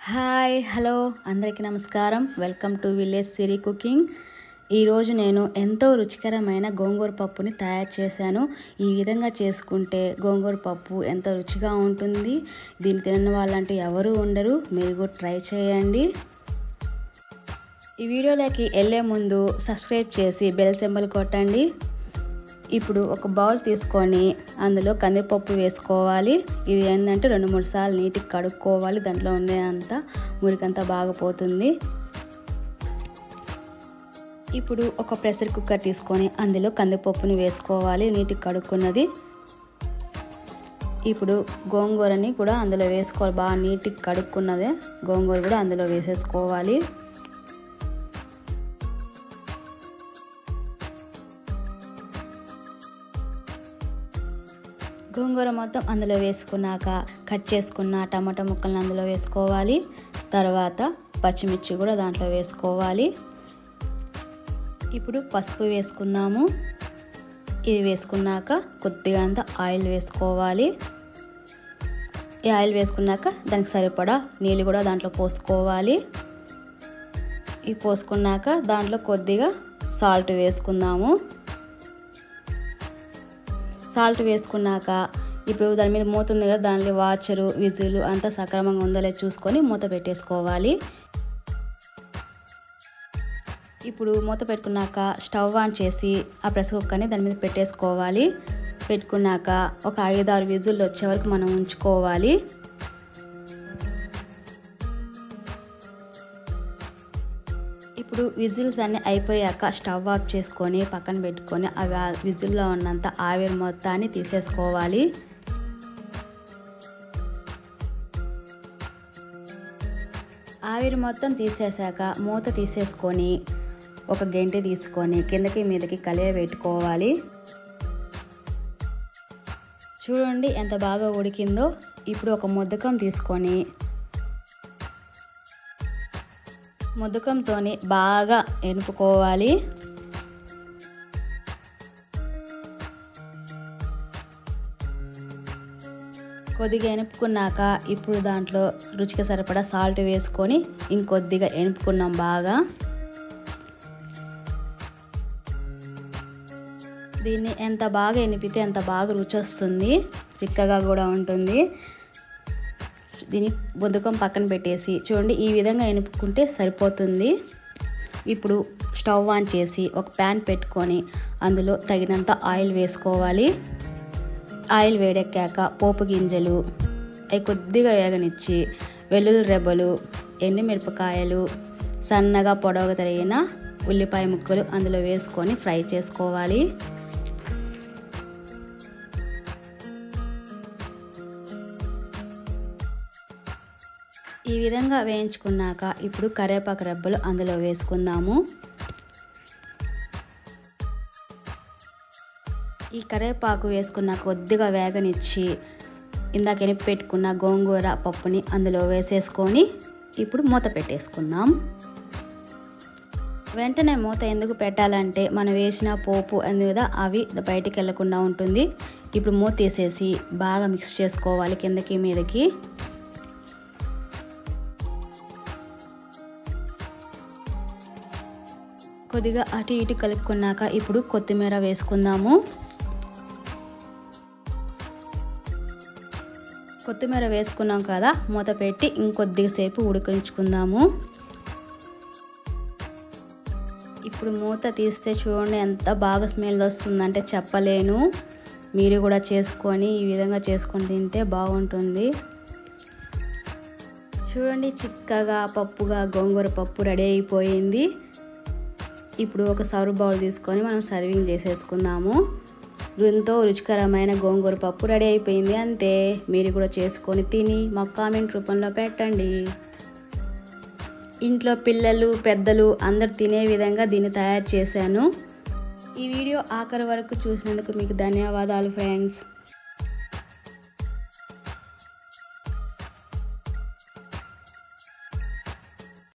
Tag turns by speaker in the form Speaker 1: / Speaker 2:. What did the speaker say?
Speaker 1: hi hello అందరికీ నమస్కారం welcome to village Siri cooking ఈరోజు నేను ఎంతో రుచికరమైన గోంగూర పప్పుని తయారు చేశాను ఈ విధంగా చేసుకుంటే గోంగూర పప్పు ఎంతో రుచిగా ఉంటుంది దీన్ని తినని వాళ్ళంటూ ఎవరు ఉండరు మీరు కూడా ట్రై చేయండి ఈ వీడియోలోకి వెళ్ళే ముందు సబ్స్క్రైబ్ చేసి బెల్ సింబల్ కొట్టండి ఇప్పుడు ఒక బౌల్ తీసుకొని అందులో కందిపప్పు వేసుకోవాలి ఇది ఏంటంటే రెండు మూడు సార్లు నీటికి కడుక్కోవాలి దాంట్లో ఉండే అంత మురికంతా బాగా పోతుంది ఇప్పుడు ఒక ప్రెషర్ కుక్కర్ తీసుకొని అందులో కందిపప్పుని వేసుకోవాలి నీటికి కడుక్కున్నది ఇప్పుడు గోంగూరని కూడా అందులో వేసుకోవాలి బాగా నీటికి కడుక్కున్నదే గోంగూర కూడా అందులో వేసేసుకోవాలి గోంగూర మొత్తం అందులో వేసుకున్నాక కట్ చేసుకున్న టమాటా ముక్కలను అందులో వేసుకోవాలి తర్వాత పచ్చిమిర్చి కూడా దాంట్లో వేసుకోవాలి ఇప్పుడు పసుపు వేసుకుందాము ఇది వేసుకున్నాక కొద్దిగా అంత ఆయిల్ వేసుకోవాలి ఈ ఆయిల్ వేసుకున్నాక దానికి సరిపడా నీళ్ళు కూడా దాంట్లో పోసుకోవాలి ఈ పోసుకున్నాక దాంట్లో కొద్దిగా సాల్ట్ వేసుకుందాము సాల్ట్ వేసుకున్నాక ఇప్పుడు దాని మీద మూత ఉంది కదా దానిలో వాచరు విజులు అంతా సక్రమంగా ఉందో లేదో చూసుకొని మూత పెట్టేసుకోవాలి ఇప్పుడు మూత పెట్టుకున్నాక స్టవ్ ఆన్ చేసి ఆ ప్రెషర్ కుక్కర్ని దాని మీద పెట్టేసుకోవాలి పెట్టుకున్నాక ఒక ఐదు ఆరు విజులు వచ్చే వరకు మనం ఉంచుకోవాలి ఇప్పుడు విజిల్స్ అన్నీ అయిపోయాక స్టవ్ ఆఫ్ చేసుకొని పక్కన పెట్టుకొని అవి విజిల్లో ఉన్నంత ఆవిరి మొత్తాన్ని తీసేసుకోవాలి ఆవిరి మొత్తం తీసేసాక మూత తీసేసుకొని ఒక గంటె తీసుకొని కిందకి మీదకి కలియ పెట్టుకోవాలి చూడండి ఎంత బాగా ఉడికిందో ఇప్పుడు ఒక ముద్దకం తీసుకొని ముద్దకంతో బాగా ఎనుపుకోవాలి కొద్దిగా ఎనుపుకున్నాక ఇప్పుడు దాంట్లో రుచికి సరిపడా సాల్ట్ వేసుకొని ఇంకొద్దిగా ఎనుపుకున్నాం బాగా దీన్ని ఎంత బాగా ఎనిపితే అంత బాగా రుచి వస్తుంది చిక్కగా కూడా ఉంటుంది దీన్ని బొద్దుకం పక్కన పెట్టేసి చూడండి ఈ విధంగా ఎనుపుకుంటే సరిపోతుంది ఇప్పుడు స్టవ్ ఆన్ చేసి ఒక ప్యాన్ పెట్టుకొని అందులో తగినంత ఆయిల్ వేసుకోవాలి ఆయిల్ వేడెక్కాక పోపు గింజలు అవి కొద్దిగా వేగనిచ్చి వెల్లుల్లి రెబ్బలు ఎండుమిరపకాయలు సన్నగా పొడవుగా తరిగిన ఉల్లిపాయ ముక్కలు అందులో వేసుకొని ఫ్రై చేసుకోవాలి ఈ విధంగా వేయించుకున్నాక ఇప్పుడు కరివేపాకు రెబ్బలు అందులో వేసుకుందాము ఈ కరివేపాకు వేసుకున్న కొద్దిగా వేగనిచ్చి ఇందాక ఎనిపి పెట్టుకున్న గోంగూర పప్పుని అందులో వేసేసుకొని ఇప్పుడు మూత పెట్టేసుకుందాం వెంటనే మూత ఎందుకు పెట్టాలంటే మనం వేసిన పోపు అందుదా అవి బయటికి వెళ్లకుండా ఉంటుంది ఇప్పుడు మూత తీసేసి బాగా మిక్స్ చేసుకోవాలి కిందకి మీదకి కొద్దిగా అటు ఇటు కలుపుకున్నాక ఇప్పుడు కొత్తిమీర వేసుకుందాము కొత్తిమీర వేసుకున్నాం కదా మూత పెట్టి ఇంకొద్దిగా సేపు ఉడికించుకుందాము ఇప్పుడు మూత తీస్తే చూడండి ఎంత బాగా స్మెల్ వస్తుందంటే చెప్పలేను మీరు కూడా చేసుకొని ఈ విధంగా చేసుకొని తింటే బాగుంటుంది చూడండి చిక్కగా పప్పుగా గోంగూర పప్పు రెడీ అయిపోయింది ఇప్పుడు ఒక సర్వ్ బౌల్ తీసుకొని మనం సర్వింగ్ చేసేసుకుందాము ఎంతో రుచికరమైన గోంగూర పప్పు రెడీ అయిపోయింది అంతే మీరు కూడా చేసుకొని తిని మాకు కామెంట్ రూపంలో పెట్టండి ఇంట్లో పిల్లలు పెద్దలు అందరు తినే విధంగా దీన్ని తయారు చేశాను ఈ వీడియో ఆఖరి వరకు చూసినందుకు మీకు ధన్యవాదాలు ఫ్రెండ్స్